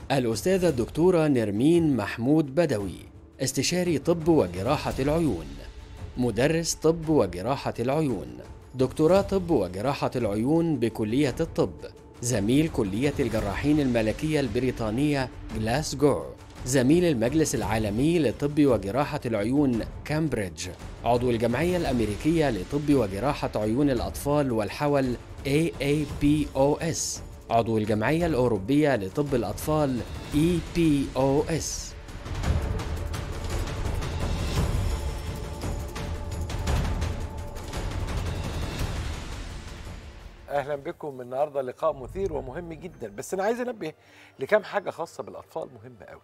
الأستاذة الدكتورة نرمين محمود بدوي استشاري طب وجراحة العيون مدرس طب وجراحة العيون دكتوراه طب وجراحة العيون بكلية الطب زميل كلية الجراحين الملكية البريطانية جلاسجو زميل المجلس العالمي لطب وجراحة العيون كامبريدج عضو الجمعية الأمريكية لطب وجراحة عيون الأطفال والحول AAPOS عضو الجمعية الأوروبية لطب الأطفال EPOS اهلا بكم النهارده لقاء مثير ومهم جدا بس انا عايز انبه لكام حاجه خاصه بالاطفال مهمه قوي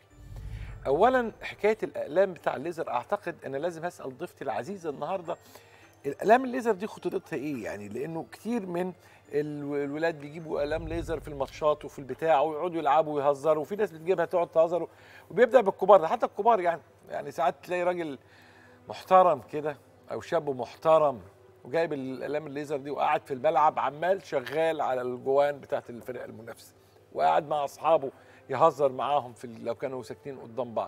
اولا حكايه الاقلام بتاع الليزر اعتقد انا لازم اسال ضيفتي العزيزه النهارده الاقلام الليزر دي خطورتها ايه يعني لانه كتير من ال- الولاد بيجيبوا اقلام ليزر في الماتشات وفي البتاع ويقعدوا يلعبوا ويهزروا وفي ناس بتجيبها تقعد تهزر وبيبدا بالكبار ده حتى الكبار يعني يعني ساعات تلاقي راجل محترم كده او شاب محترم وجايب الاقلام الليزر دي وقاعد في الملعب عمال شغال على الجوان بتاعت الفرق المنافسه وقاعد مع اصحابه يهزر معاهم في ال- لو كانوا ساكنين قدام بعض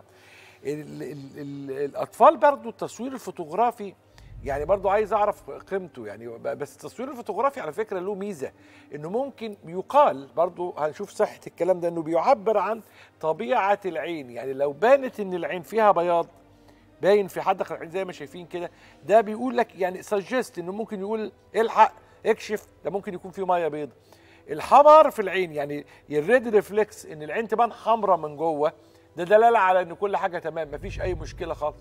ال ال ال الاطفال برضو التصوير الفوتوغرافي يعني برضو عايز اعرف قيمته يعني ب- بس التصوير الفوتوغرافي على فكره له ميزه انه ممكن يقال برضو هنشوف صحه الكلام ده انه بيعبر عن طبيعه العين يعني لو بانت ان العين فيها بياض باين في حدقة العين زي ما شايفين كده ده بيقول لك يعني سجست انه ممكن يقول الحق اكشف ده ممكن يكون فيه ميه بيض الحمر في العين يعني الريد ريفلكس ان العين تبان حمراء من جوه ده دلاله على ان كل حاجه تمام مفيش اي مشكله خالص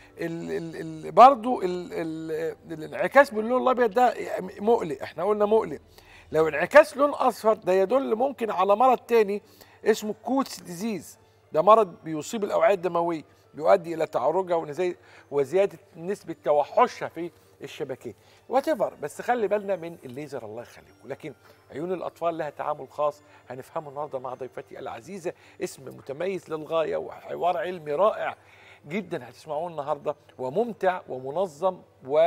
ال ال ال برضو ال ال الانعكاس باللون الابيض ده مقلق احنا قلنا مقلق لو انعكاس لون اصفر ده يدل ممكن على مرض تاني اسمه كوتس ديزيز ده مرض بيصيب الاوعيه الدمويه بيؤدي الى تعرجها ونزي- وزياده نسبه توحشها في الشبكيه وات بس خلي بالنا من الليزر الله يخليكم لكن عيون الاطفال لها تعامل خاص هنفهمه النهارده مع ضيفتي العزيزه اسم متميز للغايه وحوار علمي رائع جدا هتسمعوه النهارده وممتع ومنظم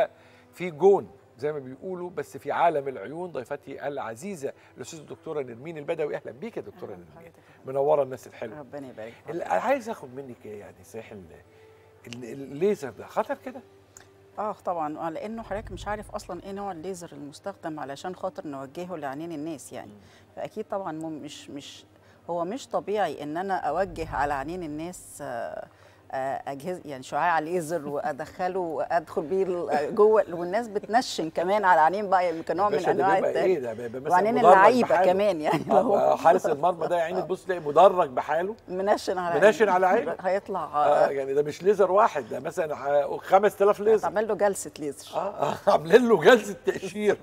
وفي جون زي ما بيقولوا بس في عالم العيون ضيفتي العزيزه الاستاذ الدكتوره نرمين البدوي اهلا بيك يا دكتوره نرمين منوره الناس الحلوه ربنا يبارك فيك. ال- عايز اخد منك إيه يعني صحيح ال- ال- الليزر ده خطر كده اه طبعا آه، لانه حضرتك مش عارف اصلا ايه نوع الليزر المستخدم علشان خاطر نوجهه لعينين الناس يعني فاكيد طبعا مم- مش مش هو مش طبيعي ان انا اوجه على عينين الناس آه، آه، اجهزه يعني شعاع ليزر وادخله وادخل بيه ال- جوه والناس بتنشن كمان على عينين بقى يعني كنوع من باشا ده انواع بيبقى الت- ايه ده بيبقى مثلا وعينين مدرج اللعيبه بحاله. كمان يعني لو آه، هو حارس المرمى ده يا عيني تبص تلاقي مدرج بحاله منشن على منشن على عينه. هيطلع آه آه، يعني ده مش ليزر واحد ده مثلا ح- 5000 ليزر تعمل له جلسه ليزر اه آه، عاملين له جلسه تقشير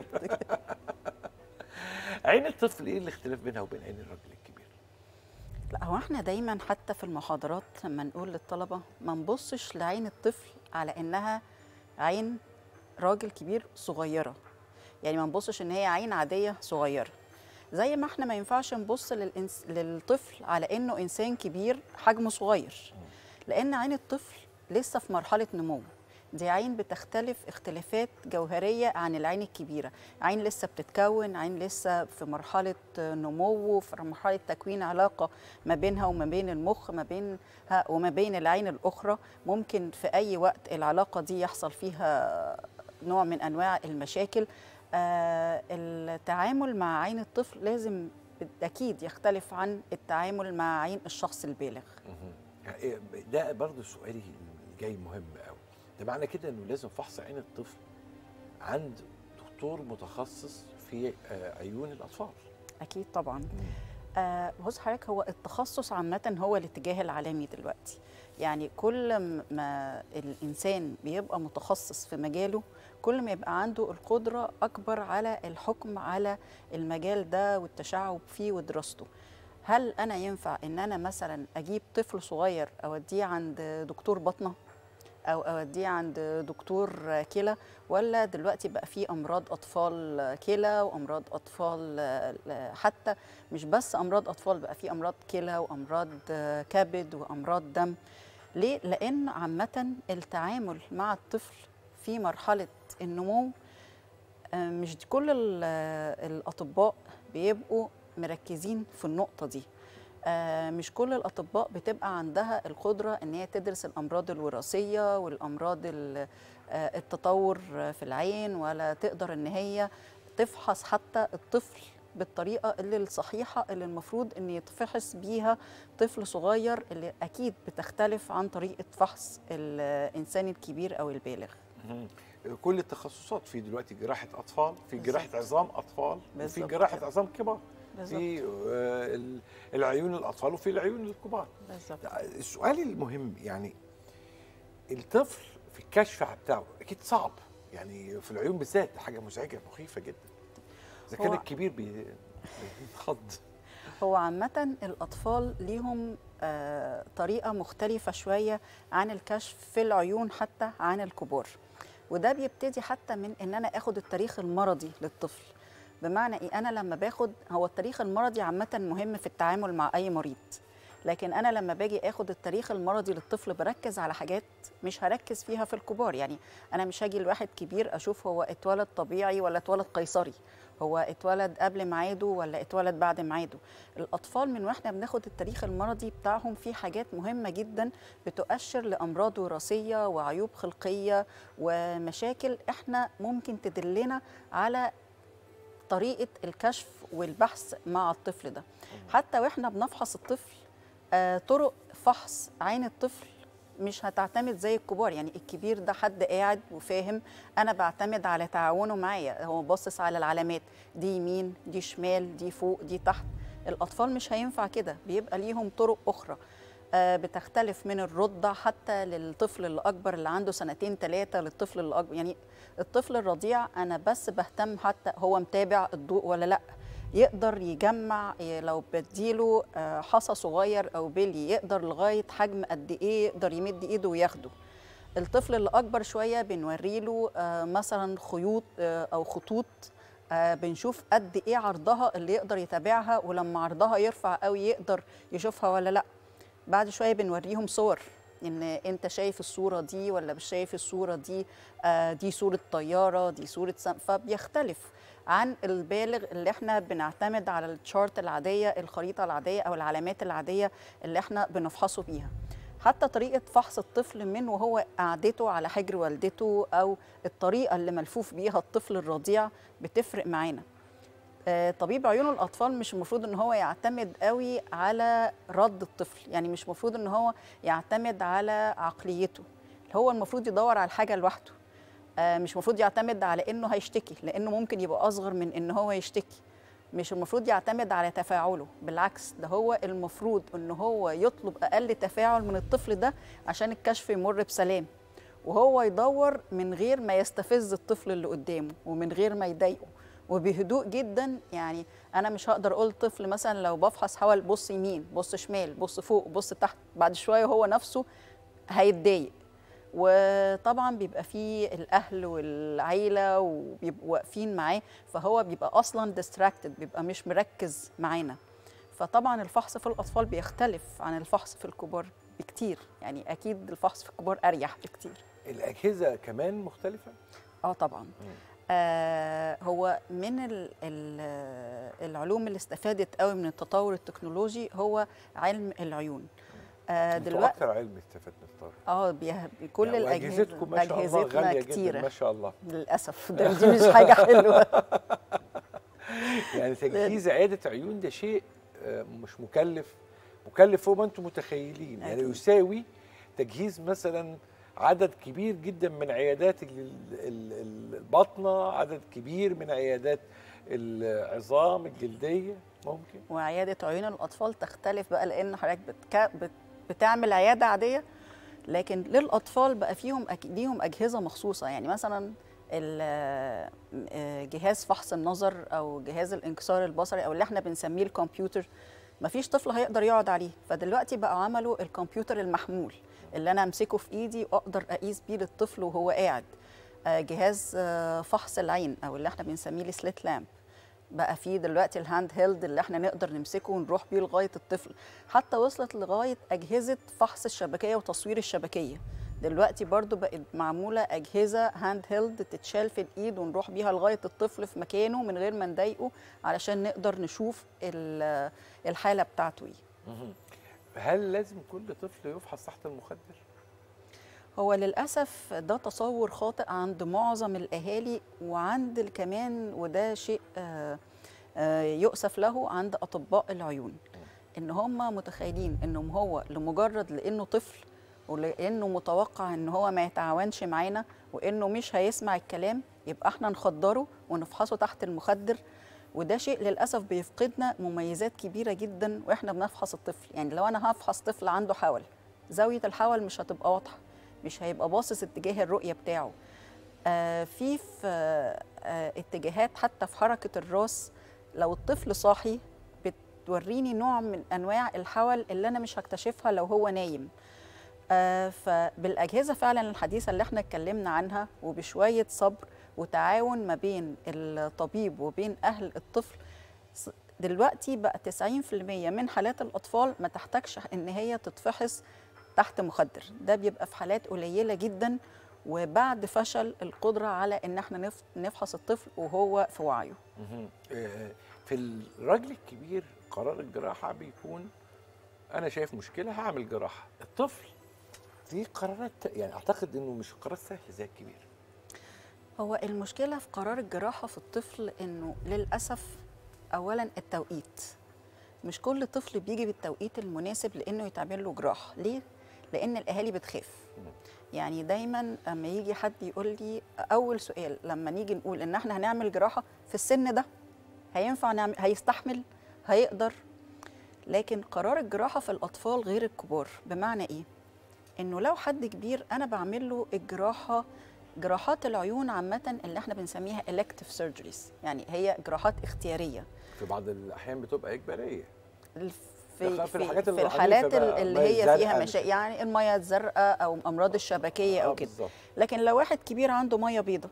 عين الطفل ايه الاختلاف بينها وبين عين الراجل الكبير؟ لا هو احنا دايما حتى في المحاضرات لما نقول للطلبه ما نبصش لعين الطفل على انها عين راجل كبير صغيره يعني ما نبصش ان هي عين عاديه صغيره زي ما احنا ما ينفعش نبص للإنس... للطفل على انه انسان كبير حجمه صغير لان عين الطفل لسه في مرحله نمو دي عين بتختلف اختلافات جوهريه عن العين الكبيره عين لسه بتتكون عين لسه في مرحله نمو في مرحله تكوين علاقه ما بينها وما بين المخ ما بينها وما بين العين الاخرى ممكن في اي وقت العلاقه دي يحصل فيها نوع من انواع المشاكل آه التعامل مع عين الطفل لازم اكيد يختلف عن التعامل مع عين الشخص البالغ يعني إيه، ده برضه سؤالي جاي مهم قوي ده معنى كده انه لازم فحص عين الطفل عند دكتور متخصص في آه، عيون الاطفال اكيد طبعا آه بص حضرتك هو التخصص عامه هو الاتجاه العالمي دلوقتي يعني كل م- ما الانسان بيبقى متخصص في مجاله كل ما يبقى عنده القدره اكبر على الحكم على المجال ده والتشعب فيه ودراسته هل انا ينفع ان انا مثلا اجيب طفل صغير اوديه عند دكتور بطنه او اوديه عند دكتور كلى ولا دلوقتي بقى في امراض اطفال كلى وامراض اطفال حتى مش بس امراض اطفال بقى في امراض كلى وامراض كبد وامراض دم ليه لان عامه التعامل مع الطفل في مرحله النمو آه، مش كل ال- الاطباء بيبقوا مركزين في النقطه دي آه، مش كل الاطباء بتبقى عندها القدره ان هي تدرس الامراض الوراثيه والامراض ال- آه، التطور في العين ولا تقدر ان هي تفحص حتى الطفل بالطريقه اللي الصحيحه اللي المفروض ان يتفحص بيها طفل صغير اللي اكيد بتختلف عن طريقه فحص الانسان الكبير او البالغ مهم. كل التخصصات في دلوقتي جراحه اطفال في بالظبط. جراحه عظام اطفال وفي بالظبط جراحه كده. عظام كبار بالظبط في آه، ال- العيون الاطفال وفي العيون الكبار بالظبط السؤال المهم يعني الطفل في الكشف بتاعه اكيد صعب يعني في العيون بالذات حاجه مزعجه مخيفه جدا اذا كان هو- الكبير بي- بيتخض هو عامة الأطفال ليهم آه، طريقة مختلفة شوية عن الكشف في العيون حتى عن الكبار وده بيبتدي حتى من إن أنا آخد التاريخ المرضي للطفل بمعنى إيه أنا لما باخد هو التاريخ المرضي عامة مهم في التعامل مع أي مريض لكن أنا لما باجي آخد التاريخ المرضي للطفل بركز على حاجات مش هركز فيها في الكبار يعني أنا مش هاجي لواحد كبير أشوف هو اتولد طبيعي ولا اتولد قيصري هو اتولد قبل ميعاده ولا اتولد بعد ميعاده الاطفال من واحنا بناخد التاريخ المرضي بتاعهم في حاجات مهمه جدا بتؤشر لامراض وراثيه وعيوب خلقيه ومشاكل احنا ممكن تدلنا على طريقه الكشف والبحث مع الطفل ده حتى واحنا بنفحص الطفل آه، طرق فحص عين الطفل مش هتعتمد زي الكبار يعني الكبير ده حد قاعد وفاهم انا بعتمد على تعاونه معايا هو باصص على العلامات دي يمين دي شمال دي فوق دي تحت الاطفال مش هينفع كده بيبقى ليهم طرق اخرى آه، بتختلف من الرضع حتى للطفل الاكبر اللي عنده سنتين ثلاثه للطفل الاكبر يعني الطفل الرضيع انا بس بهتم حتى هو متابع الضوء ولا لا يقدر يجمع إيه، لو بديله آه، حصى صغير او بلي يقدر لغايه حجم قد ايه يقدر يمد ايده وياخده الطفل اللي اكبر شويه بنوري له آه، مثلا خيوط آه، او خطوط آه، بنشوف قد ايه عرضها اللي يقدر يتابعها ولما عرضها يرفع قوي يقدر يشوفها ولا لا بعد شويه بنوريهم صور ان انت شايف الصوره دي ولا مش شايف الصوره دي آه دي صوره طياره دي صوره سم فبيختلف عن البالغ اللي احنا بنعتمد على التشارت العاديه الخريطه العاديه او العلامات العاديه اللي احنا بنفحصه بيها حتى طريقه فحص الطفل من وهو قعدته على حجر والدته او الطريقه اللي ملفوف بيها الطفل الرضيع بتفرق معانا آه، طبيب عيون الاطفال مش المفروض ان هو يعتمد قوي على رد الطفل يعني مش المفروض ان هو يعتمد على عقليته هو المفروض يدور على الحاجه لوحده آه، مش المفروض يعتمد على انه هيشتكي لانه ممكن يبقى اصغر من ان هو يشتكي مش المفروض يعتمد على تفاعله بالعكس ده هو المفروض ان هو يطلب اقل تفاعل من الطفل ده عشان الكشف يمر بسلام وهو يدور من غير ما يستفز الطفل اللي قدامه ومن غير ما يضايقه وبهدوء جدا يعني انا مش هقدر اقول طفل مثلا لو بفحص حاول بص يمين بص شمال بص فوق بص تحت بعد شويه هو نفسه هيتضايق وطبعا بيبقى فيه الاهل والعيله وبيبقوا واقفين معاه فهو بيبقى اصلا ديستراكتد بيبقى مش مركز معانا فطبعا الفحص في الاطفال بيختلف عن الفحص في الكبار بكتير يعني اكيد الفحص في الكبار اريح بكتير الاجهزه كمان مختلفه اه طبعا آه هو من ال ال العلوم اللي استفادت قوي من التطور التكنولوجي هو علم العيون آه انتوا دلوقتي اكتر علم استفدنا الطارق اه بيه- كل يعني الاجهزه واجهزتكم ما شاء الله اجهزتنا غاليه جدا كتيره ما شاء الله للاسف ده دي مش حاجه حلوه يعني تجهيز عياده عيون ده شيء آه، مش مكلف مكلف فوق ما انتم متخيلين يعني أكيد. يساوي تجهيز مثلا عدد كبير جدا من عيادات ال- ال- ال- الباطنه عدد كبير من عيادات العظام الجلديه ممكن وعياده عيون الاطفال تختلف بقى لان حضرتك بتك... بت... بتعمل عياده عاديه لكن للاطفال بقى فيهم أك... ليهم اجهزه مخصوصه يعني مثلا ال- آه، جهاز فحص النظر او جهاز الانكسار البصري او اللي احنا بنسميه الكمبيوتر مفيش طفل هيقدر يقعد عليه فدلوقتي بقى عملوا الكمبيوتر المحمول اللي انا امسكه في ايدي واقدر اقيس بيه للطفل وهو قاعد آه، جهاز آه، فحص العين او اللي احنا بنسميه السليت لامب بقى فيه دلوقتي الهاند هيلد اللي احنا نقدر نمسكه ونروح بيه لغايه الطفل حتى وصلت لغايه اجهزه فحص الشبكيه وتصوير الشبكيه دلوقتي برضو بقت معموله اجهزه هاند هيلد تتشال في الايد ونروح بيها لغايه الطفل في مكانه من غير ما نضايقه علشان نقدر نشوف ال- الحاله بتاعته ايه هل لازم كل طفل يفحص تحت المخدر؟ هو للأسف ده تصور خاطئ عند معظم الأهالي وعند ال- كمان وده شيء آه، آه، يؤسف له عند أطباء العيون إن هم متخيلين إنهم هو لمجرد لأنه طفل ولأنه متوقع إن هو ما يتعاونش معانا وإنه مش هيسمع الكلام يبقى إحنا نخدره ونفحصه تحت المخدر وده شيء للأسف بيفقدنا مميزات كبيرة جدا وإحنا بنفحص الطفل يعني لو أنا هفحص طفل عنده حول زاوية الحول مش هتبقى واضحة مش هيبقى باصص اتجاه الرؤية بتاعه آه في في آه آه اتجاهات حتى في حركة الراس لو الطفل صاحي بتوريني نوع من أنواع الحول اللي أنا مش هكتشفها لو هو نايم آه فبالأجهزة فعلا الحديثة اللي احنا اتكلمنا عنها وبشوية صبر وتعاون ما بين الطبيب وبين أهل الطفل س- دلوقتي بقى 90% من حالات الأطفال ما تحتاجش إن هي تتفحص تحت مخدر ده بيبقى في حالات قليلة جدا وبعد فشل القدرة على إن احنا نف- نفحص الطفل وهو في وعيه مهم. آه، في الراجل الكبير قرار الجراحة بيكون أنا شايف مشكلة هعمل جراحة الطفل دي قرارات يعني أعتقد إنه مش قرار سهل زي الكبير هو المشكلة في قرار الجراحة في الطفل إنه للأسف أولا التوقيت مش كل طفل بيجي بالتوقيت المناسب لأنه يتعمل له جراحة ليه؟ لأن الأهالي بتخاف يعني دايما اما يجي حد يقول لي أول سؤال لما نيجي نقول إن احنا هنعمل جراحة في السن ده هينفع نعمل هيستحمل هيقدر لكن قرار الجراحة في الأطفال غير الكبار بمعنى إيه؟ إنه لو حد كبير أنا بعمل له الجراحة جراحات العيون عامة اللي احنا بنسميها elective surgeries يعني هي جراحات اختيارية في بعض الأحيان بتبقى إجبارية في, في في, الحاجات في العنيفة الحالات بقى، اللي المية هي الزرقاء فيها مش- مشاكل يعني المية الزرقاء أو أمراض الشبكية آه، أو كده بالظبط. لكن لو واحد كبير عنده مية بيضة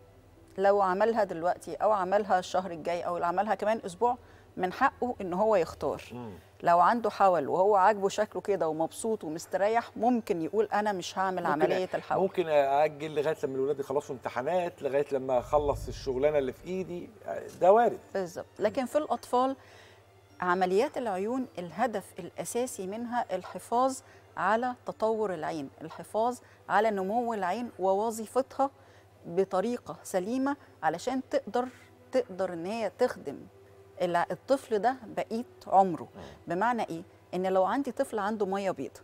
لو عملها دلوقتي أو عملها الشهر الجاي أو عملها كمان أسبوع من حقه إن هو يختار مم. لو عنده حول وهو عاجبه شكله كده ومبسوط ومستريح ممكن يقول أنا مش هعمل ممكن- عملية الحول ممكن أأجل لغاية لما الولاد يخلصوا امتحانات لغاية لما أخلص الشغلانة اللي في إيدي ده وارد بالظبط لكن في الأطفال عمليات العيون الهدف الأساسي منها الحفاظ على تطور العين الحفاظ على نمو العين ووظيفتها بطريقة سليمة علشان تقدر تقدر إن هي تخدم الع- الطفل ده بقية عمره بمعنى إيه؟ إن لو عندي طفل عنده مية بيضة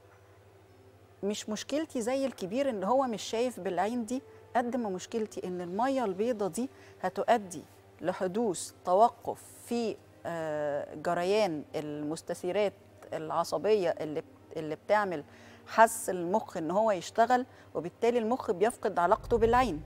مش مشكلتي زي الكبير ان هو مش شايف بالعين دي قد ما مشكلتي ان الميه البيضه دي هتؤدي لحدوث توقف في آه، جريان المستثيرات العصبيه اللي بت- اللي بتعمل حس المخ ان هو يشتغل وبالتالي المخ بيفقد علاقته بالعين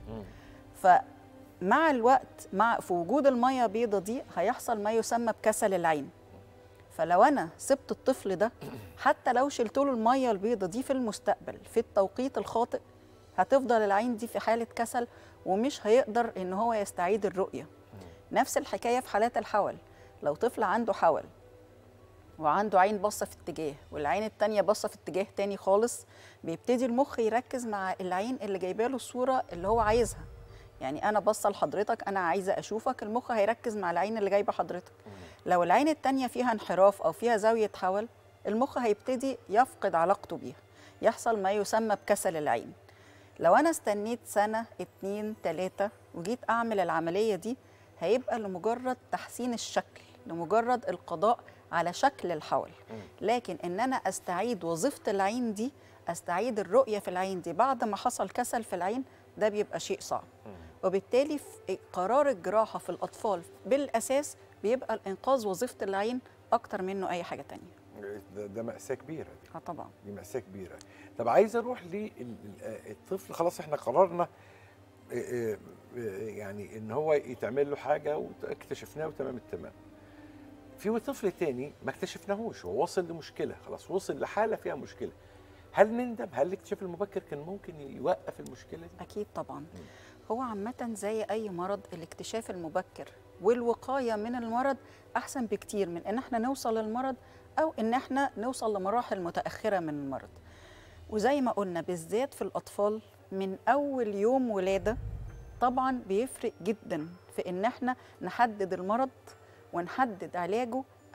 فمع الوقت مع في وجود الميه بيضه دي هيحصل ما يسمى بكسل العين فلو انا سبت الطفل ده حتى لو شلت له الميه البيضه دي في المستقبل في التوقيت الخاطئ هتفضل العين دي في حاله كسل ومش هيقدر ان هو يستعيد الرؤيه نفس الحكايه في حالات الحول لو طفل عنده حول وعنده عين باصه في اتجاه والعين التانية باصه في اتجاه تاني خالص بيبتدي المخ يركز مع العين اللي جايبه له الصوره اللي هو عايزها يعني انا باصه لحضرتك انا عايزه اشوفك المخ هيركز مع العين اللي جايبه حضرتك لو العين التانية فيها انحراف او فيها زاويه حول المخ هيبتدي يفقد علاقته بيها يحصل ما يسمى بكسل العين لو انا استنيت سنه اتنين تلاته وجيت اعمل العمليه دي هيبقى لمجرد تحسين الشكل لمجرد القضاء على شكل الحول لكن ان انا استعيد وظيفه العين دي استعيد الرؤيه في العين دي بعد ما حصل كسل في العين ده بيبقى شيء صعب وبالتالي في قرار الجراحه في الاطفال بالاساس بيبقى الانقاذ وظيفه العين اكتر منه اي حاجه تانية ده, ده مأساة كبيرة دي. اه طبعا دي مأساة كبيرة طب عايز اروح للطفل خلاص احنا قررنا آه، آه، آه، يعني ان هو يتعمل له حاجة واكتشفناه وتمام التمام في طفل تاني ما اكتشفناهوش هو وصل لمشكلة خلاص وصل لحالة فيها مشكلة هل نندم هل الاكتشاف المبكر كان ممكن يوقف المشكلة دي أكيد طبعا هو عامة زي أي مرض الاكتشاف المبكر والوقاية من المرض أحسن بكتير من إن احنا نوصل للمرض أو إن احنا نوصل لمراحل متأخرة من المرض وزي ما قلنا بالذات في الأطفال من أول يوم ولادة طبعا بيفرق جدا في إن احنا نحدد المرض ونحدد علاجه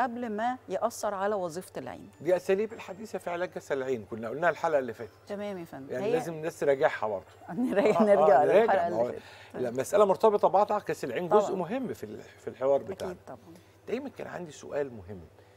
قبل ما ياثر على وظيفه العين دي اساليب الحديثه في علاج كسل العين كنا قلناها الحلقه اللي فاتت تمام يا فندم يعني هي- لازم الناس تراجعها برضه نرجع آه، نرجع آه، للحلقه ما هو- اللي فاتت لا مساله مرتبطه ببعضها كسل العين جزء طبعاً. مهم في ال- في الحوار بتاعنا اكيد طبعا دايما كان عندي سؤال مهم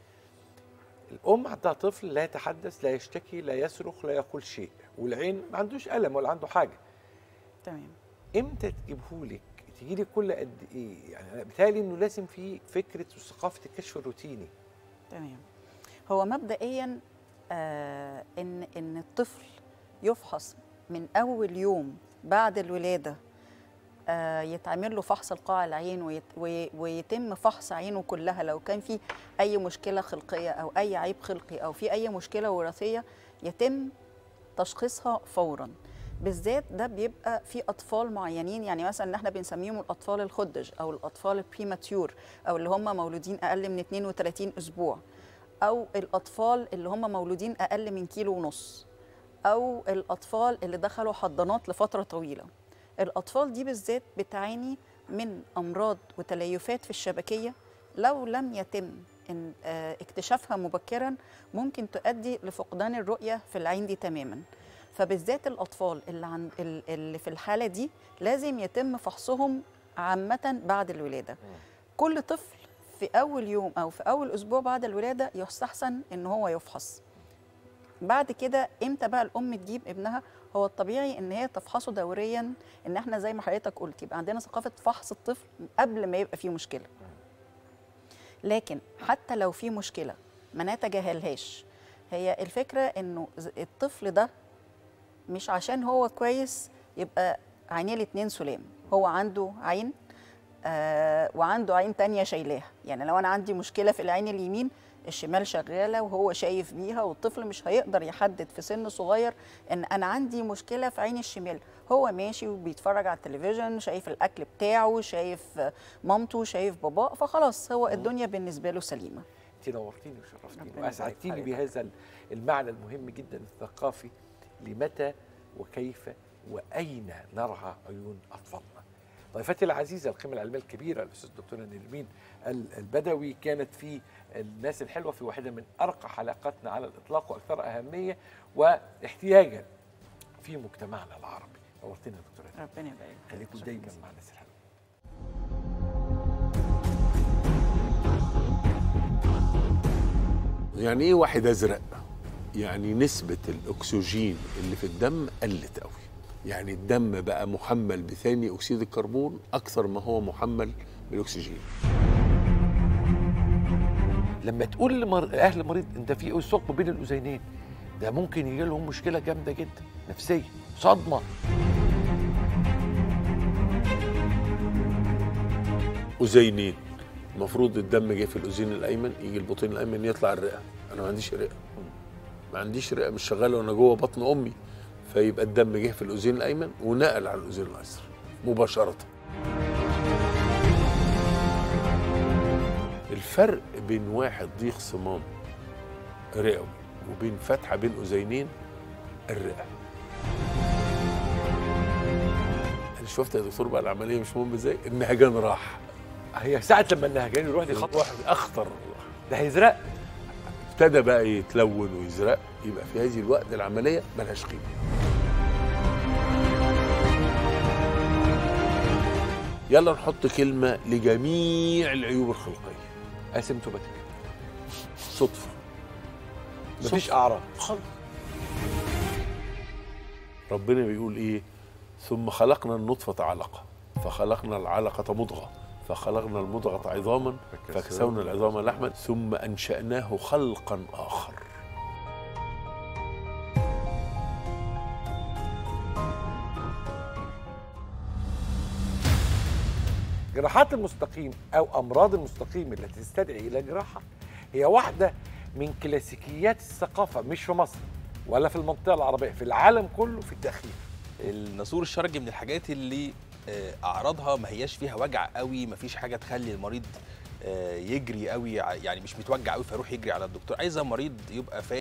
الام عندها طفل لا يتحدث لا يشتكي لا يصرخ لا يقول شيء والعين ما عندوش الم ولا عنده حاجه تمام امتى تجيبهولك تجي لي كل قد ايه يعني انا بيتهيألي انه لازم في فكره وثقافه الكشف الروتيني تمام هو مبدئيا آه ان ان الطفل يفحص من اول يوم بعد الولاده آه يتعمل له فحص القاع العين ويت وي- ويتم فحص عينه كلها لو كان في اي مشكله خلقيه او اي عيب خلقي او في اي مشكله وراثيه يتم تشخيصها فورا بالذات ده بيبقى في اطفال معينين يعني مثلا اللي احنا بنسميهم الاطفال الخدج او الاطفال البريماتيور او اللي هم مولودين اقل من 32 اسبوع او الاطفال اللي هم مولودين اقل من كيلو ونص او الاطفال اللي دخلوا حضانات لفتره طويله الاطفال دي بالذات بتعاني من امراض وتليفات في الشبكيه لو لم يتم إن آه، اكتشافها مبكرا ممكن تؤدي لفقدان الرؤيه في العين دي تماما فبالذات الاطفال اللي عند ال- اللي في الحاله دي لازم يتم فحصهم عامه بعد الولاده كل طفل في اول يوم او في اول اسبوع بعد الولاده يستحسن ان هو يفحص بعد كده امتى بقى الام تجيب ابنها هو الطبيعي ان هي تفحصه دوريا ان احنا زي ما حضرتك قلت يبقى عندنا ثقافه فحص الطفل قبل ما يبقى فيه مشكله لكن حتى لو في مشكله ما نتجاهلهاش هي الفكره انه ز- الطفل ده مش عشان هو كويس يبقى عينيه الاتنين سلام هو عنده عين آه وعنده عين تانية شايلاها يعني لو انا عندي مشكله في العين اليمين الشمال شغاله وهو شايف بيها والطفل مش هيقدر يحدد في سن صغير ان انا عندي مشكله في عين الشمال هو ماشي وبيتفرج على التلفزيون شايف الاكل بتاعه شايف آه، مامته شايف باباه فخلاص هو الدنيا بالنسبه له سليمه انت نورتيني وشرفتيني ربنا واسعدتيني يبارك بهذا ال- المعنى المهم جدا الثقافي لمتى وكيف واين نرعى عيون اطفالنا. ضيفتي العزيزه القيمه العلميه الكبيره الاستاذ الدكتوره نرمين ال- البدوي كانت في الناس الحلوه في واحده من ارقى حلقاتنا على الاطلاق واكثر اهميه واحتياجا في مجتمعنا العربي. نورتينا يا دكتوره نرمين. ربنا يبارك فيك. خليكم شكراً دايما جزيلاً. مع الناس الحلوه. يعني ايه واحد ازرق يعني نسبة الأكسجين اللي في الدم قلت قوي يعني الدم بقى محمل بثاني أكسيد الكربون أكثر ما هو محمل بالأكسجين لما تقول لمر... اهل مريض انت في ثقب بين الاذينين ده ممكن يجي لهم مشكله جامده جدا نفسيه صدمه أذينين المفروض الدم جه في الأذين الأيمن يجي البطين الأيمن يطلع الرئة أنا ما عنديش رئة ما عنديش رئة مش شغالة وأنا جوه بطن أمي فيبقى الدم جه في الأذين الأيمن ونقل على الأذين الأيسر مباشرة الفرق بين واحد ضيق صمام رئوي وبين فتحة بين أذينين الرئة أنا شفت يا دكتور بقى العملية مش مهم ازاي النهجان راح هي ساعه لما النهجان يروح دي خطوه واحد أخطر ده هيزرق ابتدى بقى يتلون ويزرق يبقى في هذه الوقت العملية ملهاش قيمة يلا نحط كلمة لجميع العيوب الخلقية اسيمتوماتيك صدفة مفيش صدفة. اعراض خالص ربنا بيقول ايه ثم خلقنا النطفة علقة فخلقنا العلقة مضغة فخلقنا المضغة عظاما فكسونا العظام لحما ثم أنشأناه خلقا آخر جراحات المستقيم او امراض المستقيم التي تستدعي الى جراحه هي واحده من كلاسيكيات الثقافه مش في مصر ولا في المنطقه العربيه في العالم كله في التاخير الناسور الشرجي من الحاجات اللي آه، اعراضها ما هياش فيها وجع قوي ما فيش حاجه تخلي المريض آه، يجري قوي ع- يعني مش متوجع قوي فيروح يجري على الدكتور عايزه مريض يبقى فاهم